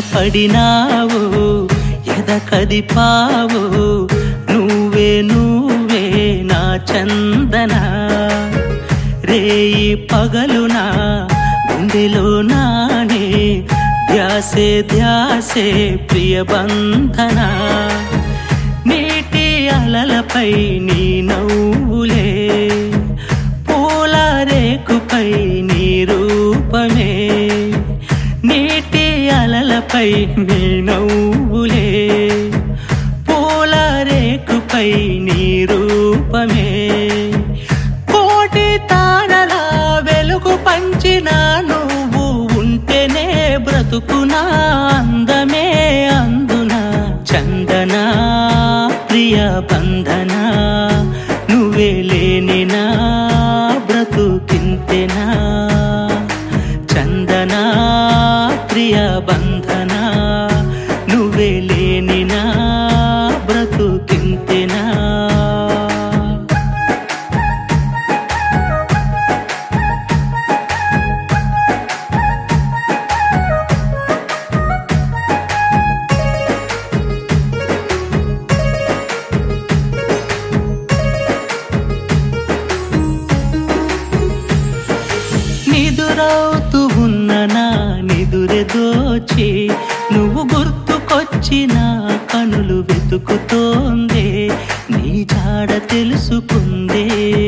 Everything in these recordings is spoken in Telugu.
కనపడినావు ఎద కదిపావు నువ్వే నువ్వే నా చందన రేయి పగలునా గుండెలో నానే ధ్యాసే ధ్యాసే ప్రియ బంధన నీటి అలలపై నీ నవ్వులే పూల రేకుపై నీ రూపమే నీటి అలలపై నీ నవ్వులే పూల రేకుపై నీ రూపమే కోటి తారల వెలుగు పంచిన నువ్వు ఉంటేనే బ్రతుకునా అందమే అందున చందన ప్రియ బంధన నువ్వే లేని నా బ్రతుకింతెనా చందన ప్రియ బంధన నువ్వే లేని నా బ్రతుకింతెనా నిదురవుతూ ఉన్న నా నిదురె దోచి నువ్వు గుర్తుకొచ్చిన కనులు వెతుకుతోందే నీ జాడ తెలుసుకుందే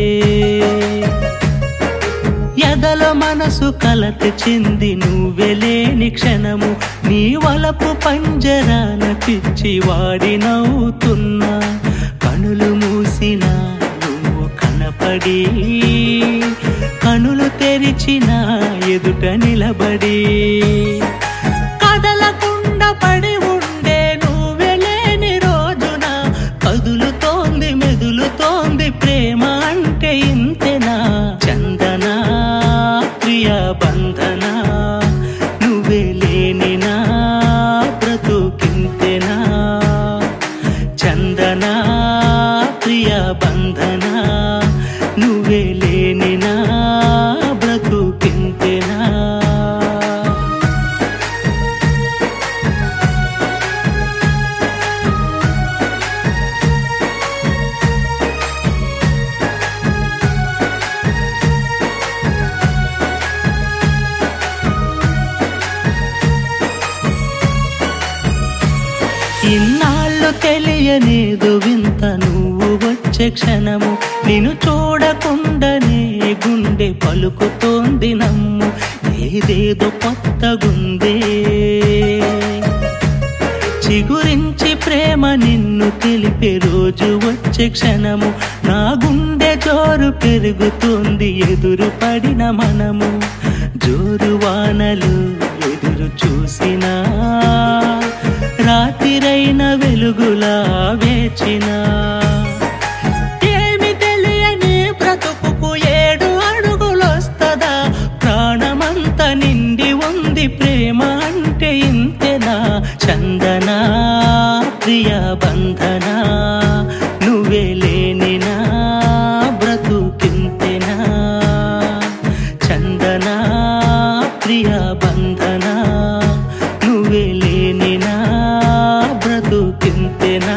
ఎదల మనసు కలత చెంది నువ్వెలేని క్షణము నీ వలపు పంజరాన పిచ్చి వాడి నవ్వుతున్నా కనులు మూసిన నువ్వు కనపడి కనులు తెరిచిన ఎదుట నిలబడి కదలకుండా పడి ఉండే నువ్వెలేని రోజున కదులుతోంది మెదులుతోంది ప్రేమ అంటే ఇంతేనా చందన ప్రియ బంధన నువ్వే లేని నా బ్రతుకింతేనా చందన ప్రియ బంధన నువ్వే లేని నా బ్రతుకింతేనా ఇన్నాళ్ళు తెలియనేదు వింత నువ్వు వచ్చే క్షణము నిన్ను చూడకుండానే గుండె పలుకుతోంది నమ్ము ఏదేదో కొత్తగుందే చిగురించి ప్రేమ నిన్ను తెలిపే రోజు వచ్చే క్షణము నా గుండె జోరు పెరుగుతుంది ఎదురు పడిన మనము జోరు వానలు ఎదురు చూసినా రాత్రిరైన వెలుగులా వేచినా ఏమి తెలియని బ్రతుకుకు ఏడు అడుగులొస్తదా ప్రాణమంత నిండి ఉంది ప్రేమ అంటే ఇంతేనా చందన ప్రియ బంధన నువ్వే లేని నా బ్రతుకింతేనా చందన ప్రియ బంధన నువ్వే లేని నా బ్రతుకింతేనా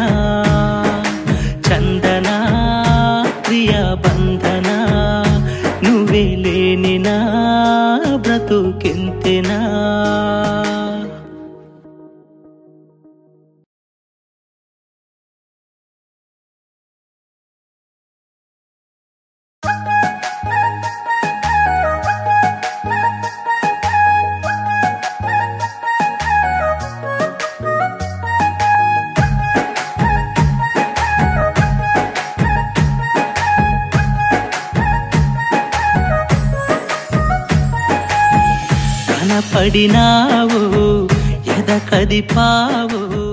చందన ప్రియ బంధన నువ్వే లేని నా బ్రతుకింతేనా కనపడినావు ఎద కదిపావు